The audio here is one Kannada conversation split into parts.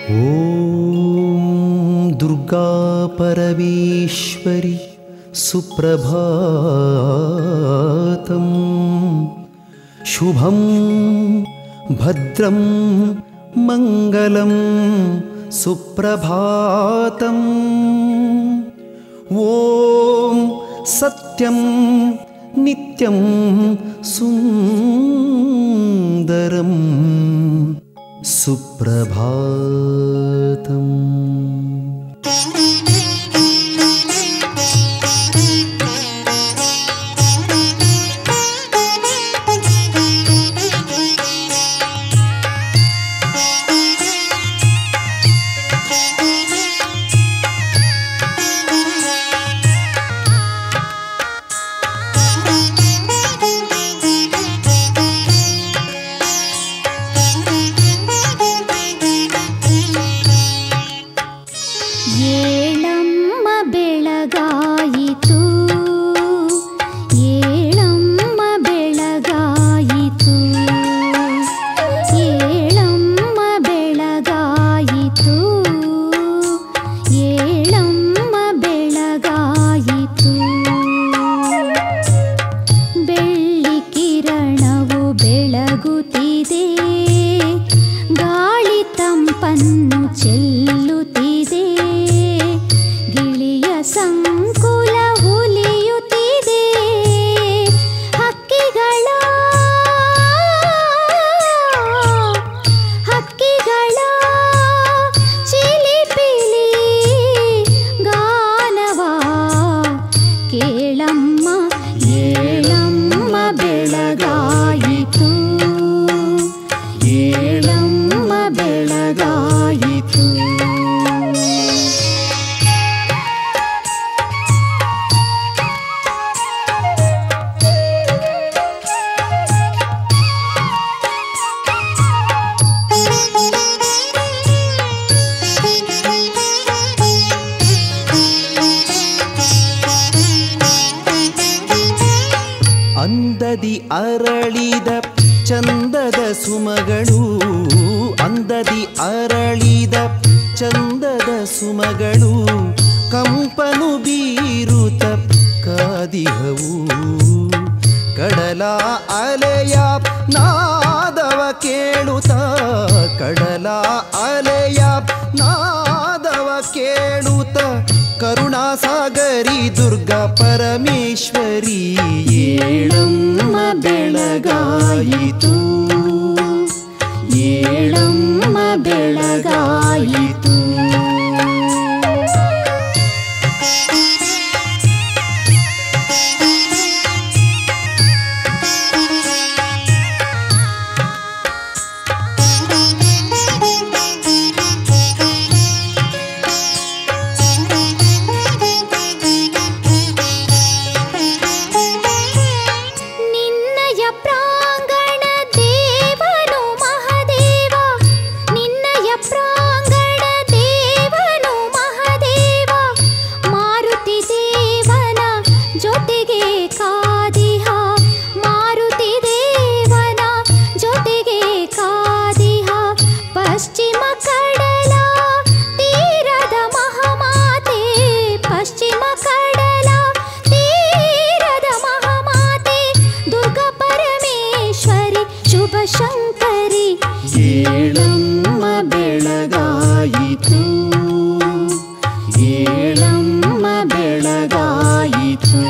ॐ दुर्गा परमेश्वरि सुप्रभातम् शुभं भद्रं मङ्गलं सुप्रभातम् ॐ सत्यं नित्यं सुन्दरम् सुप्रभातम् ಏಳಮ್ಮ ಬೆಳಗಾಯಿತು ಏಳಮ್ಮ ಬೆಳಗಾಯಿತು ಏಳಮ್ಮ ಬೆಳಗಾಯಿತು ಏಳಮ್ಮ ಬೆಳಗಾಯಿತು ಬೆಳ್ಳಿ ಕಿರಣವು ಬೆಳಗುತ್ತಿದೆ ಗಾಳಿ ತಂಪನ್ನು ಚೆಲ್ಲುತ್ತಿದೆ ಗಿಳಿಯ ಸಂಕುಲ ಹುಲಿಯುತ್ತಿದೆ ಹಕ್ಕಿಗಳ ಹಕ್ಕಿಗಳ ಚಿಲಿಪಿಲಿ ಗಾನವಾ ಕೇಳಮ್ಮ ಏಳಮ್ಮ ಬೆಳಗಾಯಿತು ಏಳಮ್ಮ ಬೆಳಗಾಯಿತು ಅಂದದಿ ಅರಳಿದ ಚಂದದ ಸುಮಗಳು ಅಂದದಿ ಅರಳಿದ ಚಂದದ ಸುಮಗಳು ಕಂಪನು ಬೀರುತ ಕಾದಿಹವು ಕಡಲ ಅಲೆಯ ನಾದವ ಕೇಳುತ್ತ ಕಡಲ ಅಲೆಯ ನಾದವ ಕೇಳುತ್ತ ಕರುಣಾಸಾಗರಿ ದುರ್ಗಾ ಪರಮೇಶ್ವರಿ ಏಳಮ್ಮ ಬೆಳಗಾಯಿತು ಏಳಮ್ಮ ಬೆಳಗಾಯಿತು ನಿನ್ನಯ ಪ್ರಾಂಗಣ ದೇವನು ಮಹದೇವ ನಿನ್ನಯ ಪ್ರಾಂಗಣ ದೇವನು ಮಹದೇವ ಮಾರುತಿ ದೇವನ ಜೊತೆಗೆ ಕಾದಿಹ ಮಾರುತಿ ದೇವನ ಜೊತೆಗೆ ಕಾದಿಹ ಪಶ್ಚಿಮ ಕಡಲ ತೀರದ ಮಹಾಮಾತೆ ಪಶ್ಚಿಮ ಕಡಲ ತೀರದ ಮಹಾಮಾತೆ ದುರ್ಗಾ ಪರಮೇಶ್ವರಿ ಶುಭ ಶಂಕರಿ ಏಳಮ್ಮ ಬೆಳಗಾಯಿತು ಏಳಮ್ಮ ಬೆಳಗಾಯಿತು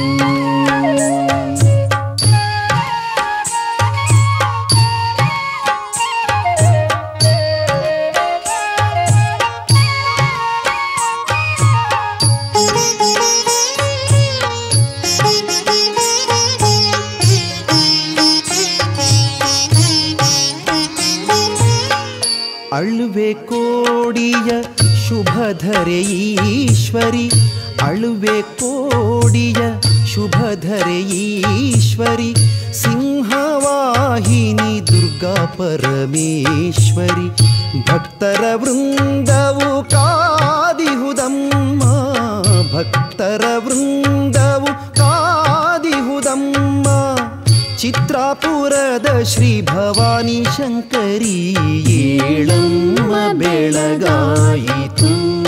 ಅಳುವೆ ಕೋಡಿಯ ಶುಭಧರೆ ಈಶ್ವರಿ ಅಳುವೆ ಕೋಡಿಯ ಶುಭಧರೆ ಈಶ್ವರಿ ಸಿಂಹವಾಹಿನಿ ದುರ್ಗಾ ಪರಮೇಶ್ವರಿ ಭಕ್ತರ ವೃಂದವು ಕಾದಿಹುದಮ್ಮ ಭಕ್ತರ ವೃಂದವು ಕಾದಿಹುದಮ್ಮ ಚಿತ್ರಾಪುರದ ಶ್ರೀ ಭವಾನಿ ಶಂಕರಿ ಏಳಮ್ಮ ಬೆಳಗಾಯಿತು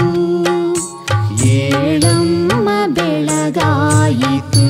ಏಳಮ್ಮ ಬೆಳಗಾಯಿತು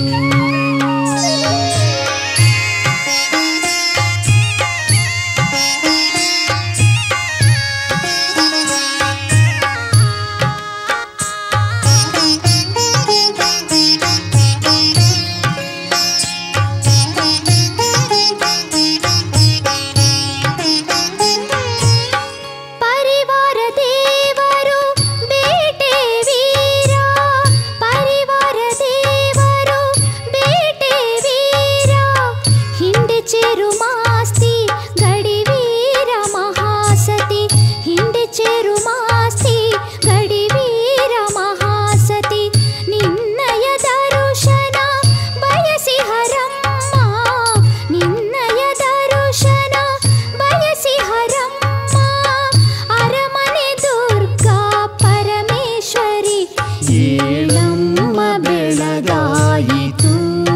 ಪರಿವಾರ ದೇವರು ಬೇಟೆ ವೀರ ಪರಿವಾರ ದೇವರು ಬೇಟೆ ವೀರ ಹಿಂದೆ ಚೆರು ಮಾಸ್ತಿ ಗಡಿವೀರ ಮಹಾಸತಿ ಹಿಂದೆ ಚೆರು ಮಾಸ್ತಿ ಗಡಿವೀರ ಮಹಾಸತಿ ನಿನ್ನಯ ದರುಶನ ಬಯಸಿ ಹರಮ್ಮ ನಿನ್ನಯ ದರುಶನ ಬಯಸಿ ಹರಮ್ಮ ಅರಮನೆ ದುರ್ಗಾ ಪರಮೇಶ್ವರಿ ಏಳಮ್ಮ ಬೆಳಗಾಯಿತು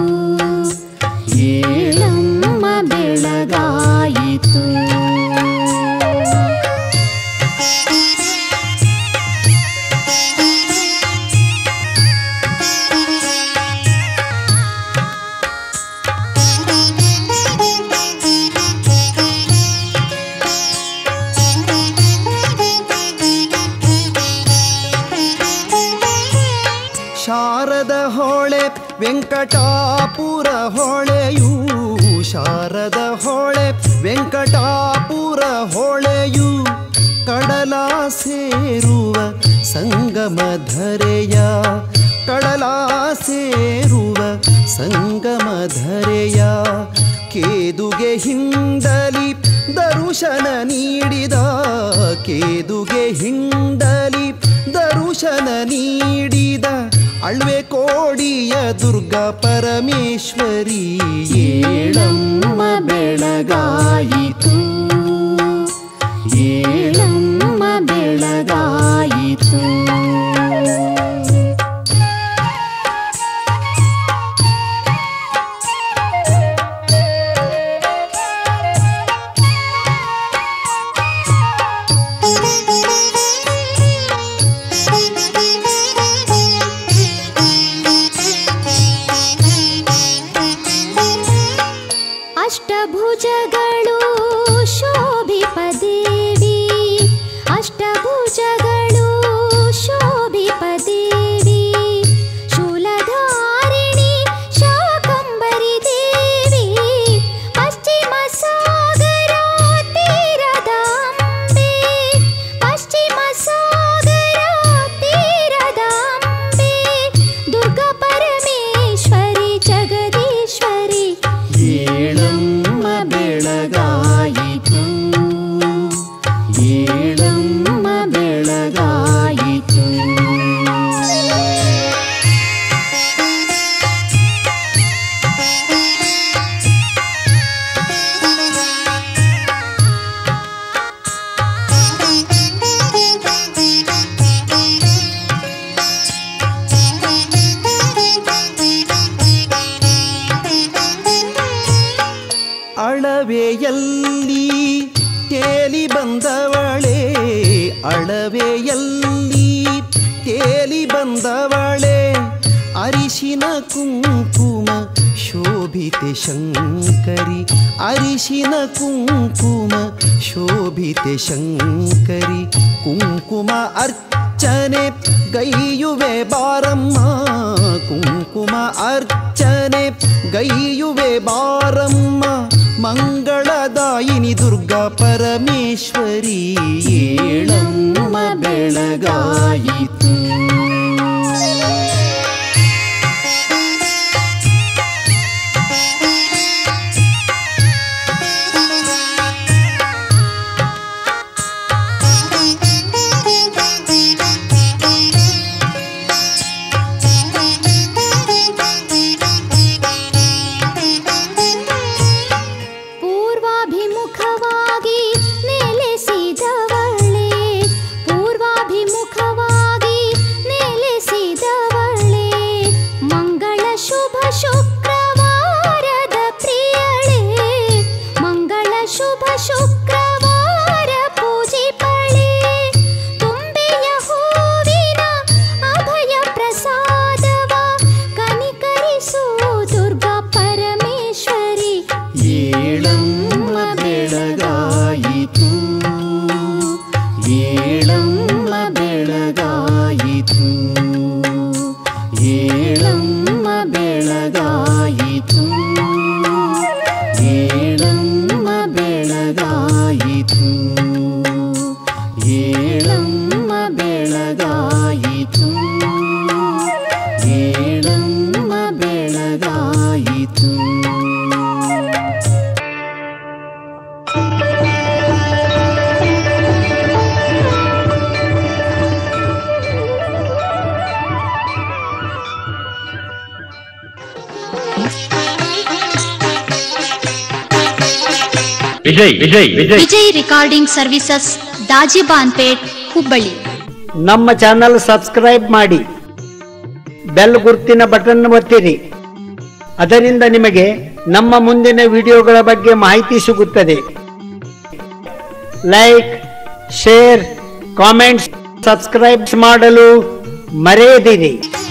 ಏಳಮ್ಮ ಬೆಳಗಾಯಿತು ಶಾರದ ಹೊಳೆ ವೆಂಕಟಾಪುರ ಹೊಳೆಯು ಶಾರದ ಹೊಳೆ ವೆಂಕಟಾಪುರ ಹೊಳೆಯು ಕಡಲ ಸೇರುವ ಸಂಗಮ ಧರೆಯ ಕಡಲ ಸೇರುವ ಸಂಗಮ ಧರೆಯ ಕೇದುಗೆ ಹಿಂಡಲಿ ದರುಶನ ನೀಡಿದ ಕೇದುಗೆ ಹಿಂಡಲಿ ದರುಶನ ನೀಡಿದ ಅಳ್ವೆ ಕೋಡಿಯ ದುರ್ಗಾ ಪರಮೇಶ್ವರಿ ಏಳಮ್ಮ ಬೆಳಗಾಯಿತು ಏಳಮ್ಮ ಬೆಳಗಾಯಿತು ಅಷ್ಟಭುಜಗಳು ಶೋಭಿಪ ದೇವಿ ಅಷ್ಟಭುಜಗಳು ಶೋಭಿಪ ದೇವಿ ಶೂಲಧಾರಿಣಿ ಶಾಕಂಬರಿ ದೇವಿ ಪಶ್ಚಿಮ ಸಾಗರ ತೀರದ ಅಂಬೆ ಪಶ್ಚಿಮ ಸಾಗರ ತೀರದ ಅಂಬೆ ದುರ್ಗಾ ಪರಮೇಶ್ವರಿ ಜಗದೀಶ್ವರಿ ಏಳಮ್ಮ ಬೆಳಗಾಯಿತು ಏಳಮ್ಮ ಬೆಳಗಾಯಿತು ಅಳವೆಯಲ್ಲಿ ತೇಲಿ ಬಂದವಳೆ ಅಳವೆಯಲ್ಲಿ ತೇಲಿ ಬಂದವಳೆ ಅರಿಶಿನ ಕುಂಕುಮ ಶೋಭಿತೆ ಶಂಕರಿ ಅರಿಶಿನ ಕುಂಕುಮ ಶೋಭಿತೆ ಶಂಕರಿ ಕುಂಕುಮ ಅರ್ಚನೆ ಗೈಯುವೆ ಬಾರಮ್ಮ ಕುಂಕುಮ ಅರ್ಚನೆ ಗೈಯುವೆ ಬಾರಮ್ಮ ಮಂಗಳದಾಯಿನಿ ದುರ್ಗಾ ಪರಮೇಶ್ವರಿ ಏಳಮ್ಮ ಬೆಳಗಾಯಿತು ಪೂರ್ವಾಭಿಮುಖವಾಗಿ ನೆಲೆಸಿದವಳೆ ಪೂರ್ವಾಭಿಮುಖವಾಗಿ ಶುಭ ಶುಕ್ರವಾರ ಪೂಜೆ ಪಳೆ ತುಂಬೆಯ ಹೂವಿನ ಅಭಯ ಪ್ರಸಾದವ ಕನಿಕರಿಸು ದುರ್ಗಾ ಪರಮೇಶ್ವರಿ ಏಳಮ್ಮ ಬೆಳಗಾಯಿತು ಏಳಮ್ಮ ಬೆಳಗಾಯಿತು ಏಳಮ್ಮ ಬೆಳಗಾಯಿತು ಏಳಮ್ಮ ಬೆಳಗಾಯಿತು ಏಳಮ್ಮ ಬೆಳಗಾಯಿತು ಏಳಮ್ಮ ಬೆಳಗಾಯಿತು ವಿಜಯ್ ವಿಜಯ್ ವಿಜಯ್ ವಿಜಯ್ ರಿಕಾರ್ಡಿಂಗ್ ಸರ್ವಿಸಸ್ ದಾಜಿಬಾನ್ಪೇಟ್ ಹುಬ್ಬಳ್ಳಿ ನಮ್ಮ ಚಾನಲ್ ಸಬ್ಸ್ಕ್ರೈಬ್ ಮಾಡಿ ಬೆಲ್ ಗುರುತಿನ ಬಟನ್ ಒತ್ತಿರಿ ಅದರಿಂದ ನಿಮಗೆ ನಮ್ಮ ಮುಂದಿನ ವಿಡಿಯೋಗಳ ಬಗ್ಗೆ ಮಾಹಿತಿ ಸಿಗುತ್ತದೆ ಲೈಕ್ ಶೇರ್ ಕಾಮೆಂಟ್ಸ್ ಸಬ್ಸ್ಕ್ರೈಬ್ ಮಾಡಲು ಮರೆಯದಿರಿ